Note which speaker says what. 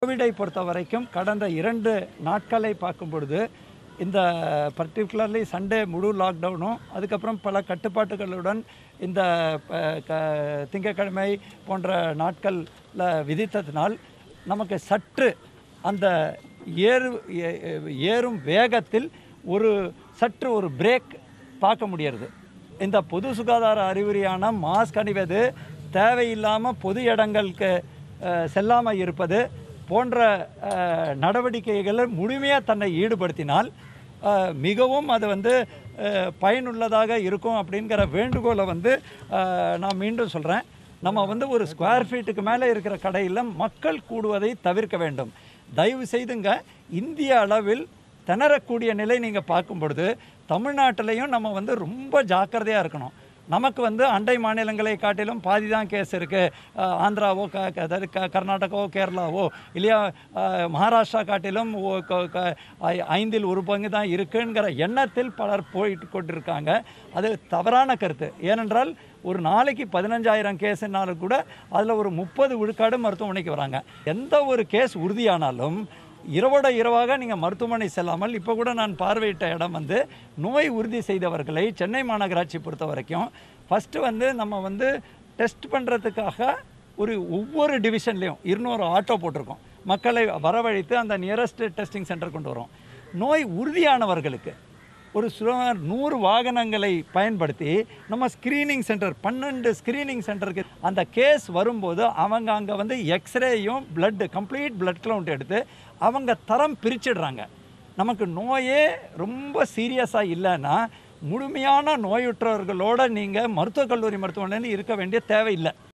Speaker 1: கோவிடை பொறுத்த வரைக்கும் கடந்த இரண்டு நாட்களை பார்க்கும் பொழுது இந்த பர்டிகுலர்லி சண்டே முழு லாக்டவுனும் அதுக்கப்புறம் பல கட்டுப்பாட்டுகளுடன் இந்த ப- க- திங்கட்கிழமை போன்ற நாட்களில் விதித்ததினால் நமக்கு சற்று அந்த ஏறு ஏ- ஏறும் வேகத்தில் ஒரு சற்று ஒரு பிரேக் பார்க்க முடியறது இந்த பொது சுகாதார அறிகுறியான மாஸ்க் அணிவது தேவையில்லாமல் பொது இடங்களுக்கு செல்லாமல் இருப்பது போன்ற அஹ், நடவடிக்கைகளில் முழுமையாக தன்னை ஈடுபடுத்தினால் அஹ், மிகவும் அது வந்து அஹ், பயனுள்ளதாக இருக்கும் அப்படிங்கிற வேண்டுகோளை வந்து அஹ், நான் மீண்டும் சொல்கிறேன் நம்ம வந்து ஒரு ஸ்கொயர் ஃபீட்டுக்கு மேலே இருக்கிற கடையில் மக்கள் கூடுவதை தவிர்க்க வேண்டும் தயவு செய்துங்க இந்திய அளவில் திணறக்கூடிய நிலை நீங்கள் பார்க்கும் பொழுது தமிழ்நாட்டிலையும் நம்ம வந்து ரொம்ப ஜாக்கிரதையாக இருக்கணும் நமக்கு வந்து அண்டை மாநிலங்களை காட்டிலும் பாதி தான் கேஸ் இருக்குது ஆந்திராவோ க க- அதாவது க கர்நாடகாவோ கேரளாவோ இல்லையா அஹ், மகாராஷ்டிரா காட்டிலும் ஓ- க- க- ஐ- ஐந்தில் ஒரு பங்கு தான் இருக்குங்கிற எண்ணத்தில் பலர் போயிட்டு கொண்டிருக்காங்க அது தவறான கருத்து ஏனென்றால் ஒரு நாளைக்கு பதினஞ்சாயிரம் கேஸுனாலும் கூட அதில் ஒரு முப்பது விழுக்காடு மருத்துவமனைக்கு வராங்க எந்த ஒரு கேஸ் உறுதியானாலும் இரவோட இரவாக நீங்கள் மருத்துவமனை செல்லாமல் இப்போ கூட நான் பார்வையிட்ட இடம் வந்து நோய் உறுதி செய்தவர்களை சென்னை மாநகராட்சி பொறுத்த வரைக்கும் ஃபஸ்ட்டு வந்து நம்ம வந்து டெஸ்ட் பண்ணுறதுக்காக ஒரு ஒவ்வொரு டிவிஷன்லேயும் இருநூறு ஆட்டோ போட்டிருக்கோம் மக்களை வரவழைத்து அந்த நியரஸ்ட் டெஸ்டிங் சென்டர் கொண்டு வரோம் நோய் உறுதியானவர்களுக்கு ஒரு சுமார் நூறு வாகனங்களை பயன்படுத்தி நம்ம ஸ்க்ரீனிங் சென்டர் பன்னெண்டு ஸ்க்ரீனிங் சென்டருக்கு அந்த கேஸ் வரும்போது அவங்க அங்கே வந்து எக்ஸ்ரேயும் பிளட் கம்ப்ளீட் பிளட் கவுண்ட் எடுத்து அவங்க தரம் பிரிச்சிடுறாங்க நமக்கு நோயே ரொம்ப சீரியஸாக இல்லைன்னா முழுமையான நோயுற்றவர்களோட நீங்கள் மருத்துவக் கல்லூரி மருத்துவமனையில் இருக்க வேண்டிய தேவையில்லை